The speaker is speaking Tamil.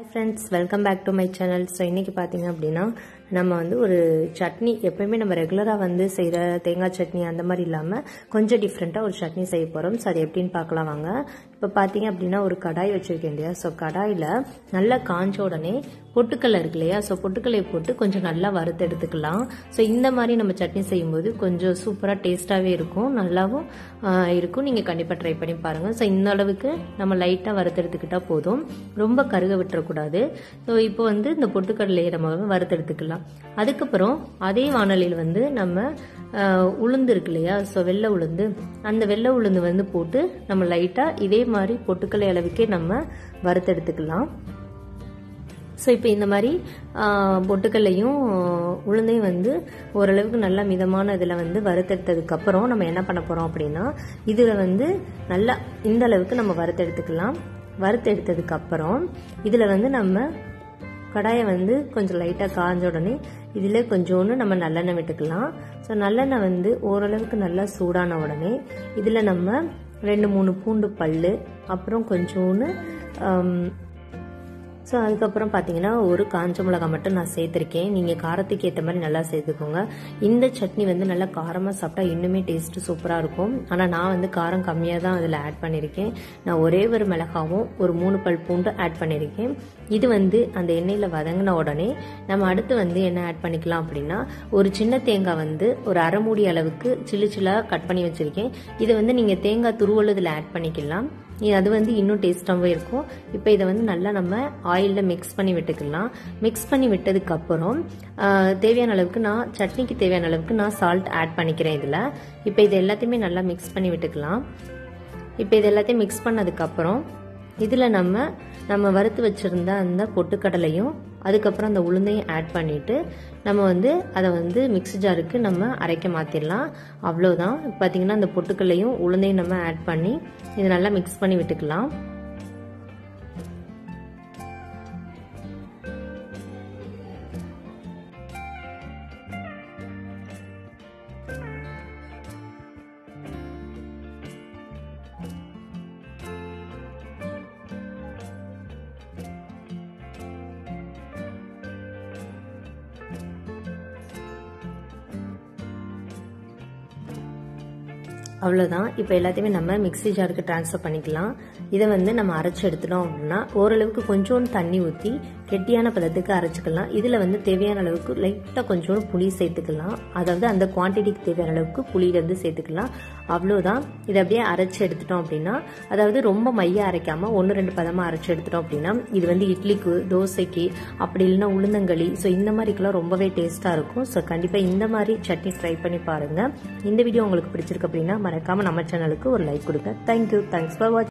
friends welcome back to my channel so இன்றைக்கி பார்த்தீங்க அப்படின்னா நம்ம வந்து ஒரு சட்னி எப்பயுமே நம்ம ரெகுலராக வந்து செய்கிற தேங்காய் சட்னி அந்த மாதிரி இல்லாமல் கொஞ்சம் டிஃப்ரெண்ட்டாக ஒரு சட்னி செய்ய போகிறோம் ஸோ அது எப்படின்னு பார்க்கலாம் வாங்க இப்போ பார்த்தீங்க அப்படின்னா ஒரு கடாய் வச்சுருக்கேன் இல்லையா ஸோ கடாயில் நல்லா காஞ்ச உடனே பொட்டுக்கல்லை இருக்கு இல்லையா ஸோ பொட்டுக்கல்லையை போட்டு கொஞ்சம் நல்லா வறுத்து எடுத்துக்கலாம் ஸோ இந்த மாதிரி நம்ம சட்னி செய்யும்போது கொஞ்சம் சூப்பராக டேஸ்ட்டாகவே இருக்கும் நல்லாவும் ஆஹ், இருக்கும் நீங்கள் கண்டிப்பாக ட்ரை பண்ணி பாருங்கள் ஸோ இந்த அளவுக்கு நம்ம லைட்டாக வறுத்து எடுத்துக்கிட்டால் போதும் ரொம்ப கருக விட்டுறக்கூடாது ஸோ இப்போ வந்து இந்த பொட்டுக்கடலையை நம்ம வறுத்தெடுத்துக்கலாம் அதுக்கப்புறம் அதே வானலியில் வந்து நம்ம ஆஹ், உளுந்து இருக்கு இல்லையா ஸோ வெள்ளை உளுந்து அந்த வெள்ளை உளுந்து வந்து போட்டு நம்ம லைட்டாக இதே மாதிரி பொட்டுக்கடலை அளவுக்கே நம்ம வறுத்தெடுத்துக்கலாம் ஸோ இப்போ இந்த மாதிரி ஆஹ், பொட்டுக்கல்லையும் உளுந்தையும் வந்து ஓரளவுக்கு நல்ல மிதமான இதில் வந்து வறுத்தெடுத்ததுக்கப்புறம் நம்ம என்ன பண்ண போகிறோம் அப்படின்னா இதில் வந்து நல்லா இந்த அளவுக்கு நம்ம வறுத்தெடுத்துக்கலாம் வறுத்தெடுத்ததுக்கப்புறம் இதில் வந்து நம்ம கடாயை வந்து கொஞ்சம் லைட்டாக காஞ்ச உடனே இதில் கொஞ்சோண்டு நம்ம நல்லெண்ணெய் விட்டுக்கலாம் ஸோ நல்லெண்ணெய் வந்து ஓரளவுக்கு நல்லா சூடான உடனே இதில் நம்ம ரெண்டு மூணு பூண்டு பல் அப்புறம் கொஞ்சோண்டு ஸோ அதுக்கப்புறம் பார்த்தீங்கன்னா ஒரு காஞ்ச மிளகா மட்டும் நான் சேர்த்துருக்கேன் நீங்கள் காரத்துக்கு ஏற்ற மாதிரி நல்லா சேர்த்துக்கோங்க இந்த சட்னி வந்து நல்லா காரமாக சாப்பிட்டா இன்னுமே டேஸ்ட்டு சூப்பராக இருக்கும் ஆனால் நான் வந்து காரம் கம்மியாக தான் அதில் ஆட் பண்ணியிருக்கேன் நான் ஒரே ஒரு மிளகாவும் ஒரு மூணு பல் பூண்டு ஆட் பண்ணியிருக்கேன் இது வந்து அந்த எண்ணெயில் வதங்கின உடனே நம்ம அடுத்து வந்து என்ன ஆட் பண்ணிக்கலாம் அப்படின்னா ஒரு சின்ன தேங்காய் வந்து ஒரு அரை மூடி அளவுக்கு சில்லு சில்லாக கட் பண்ணி வச்சுருக்கேன் இதை வந்து நீங்கள் தேங்காய் துருவல் இதில் ஆட் பண்ணிக்கலாம் இது அது வந்து இன்னும் டேஸ்டாகவே இருக்கும் இப்போ இதை வந்து நல்லா நம்ம ஆயிலில் மிக்ஸ் பண்ணி விட்டுக்கலாம் மிக்ஸ் பண்ணி விட்டதுக்கப்புறம் தேவையான அளவுக்கு நான் சட்னிக்கு தேவையான அளவுக்கு நான் சால்ட் ஆட் பண்ணிக்கிறேன் இதில் இப்போ இது எல்லாத்தையுமே நல்லா மிக்ஸ் பண்ணி விட்டுக்கலாம் இப்போ இது எல்லாத்தையும் மிக்ஸ் பண்ணதுக்கப்புறம் இதில் நம்ம நம்ம வறுத்து வச்சுருந்த அந்த பொட்டுக்கடலையும் அதுக்கப்புறம் அந்த உளுந்தையும் ஆட் பண்ணிவிட்டு நம்ம வந்து அதை வந்து மிக்ஸி ஜாருக்கு நம்ம அரைக்க மாற்றிடலாம் அவ்வளோதான் பார்த்தீங்கன்னா அந்த பொட்டுக்கல்லையும் உளுந்தையும் நம்ம ஆட் பண்ணி இதை நல்லா மிக்ஸ் பண்ணி விட்டுக்கலாம் அவ்வளோதான் இப்போ எல்லாத்தையுமே நம்ம மிக்ஸி ஜாருக்கு ட்ரான்ஸ்ஃபர் பண்ணிக்கலாம் இதை வந்து நம்ம அரைச்சி எடுத்துட்டோம் அப்படின்னா ஓரளவுக்கு கொஞ்சோண்டு தண்ணி ஊற்றி கெட்டியான பதத்துக்கு அரைச்சிக்கலாம் இதில் வந்து தேவையான அளவுக்கு லைட்டாக கொஞ்சோண்டு புளி சேர்த்துக்கலாம் அதாவது அந்த குவான்டிட்டிக்கு தேவையான அளவுக்கு புளி வந்து சேர்த்துக்கலாம் அவ்வளோதான் இதை அப்படியே அரைச்சி எடுத்துட்டோம் அப்படின்னா அதாவது ரொம்ப மைய அரைக்காமல் ஒன்று ரெண்டு பதமாக அரைச்சி எடுத்துட்டோம் அப்படின்னா இது வந்து இட்லிக்கு தோசைக்கு அப்படி இல்லைன்னா உளுந்தங்களி ஸோ இந்த மாதிரிக்கெல்லாம் ரொம்பவே டேஸ்ட்டாக இருக்கும் ஸோ கண்டிப்பாக இந்த மாதிரி சட்னி ட்ரை பண்ணி பாருங்கள் இந்த வீடியோ உங்களுக்கு பிடிச்சிருக்கு அப்படின்னா மறக்காமல் நம்ம சேனலுக்கு ஒரு லைக் கொடுங்க தேங்க்யூ தேங்க்ஸ் ஃபார் வாட்சிங்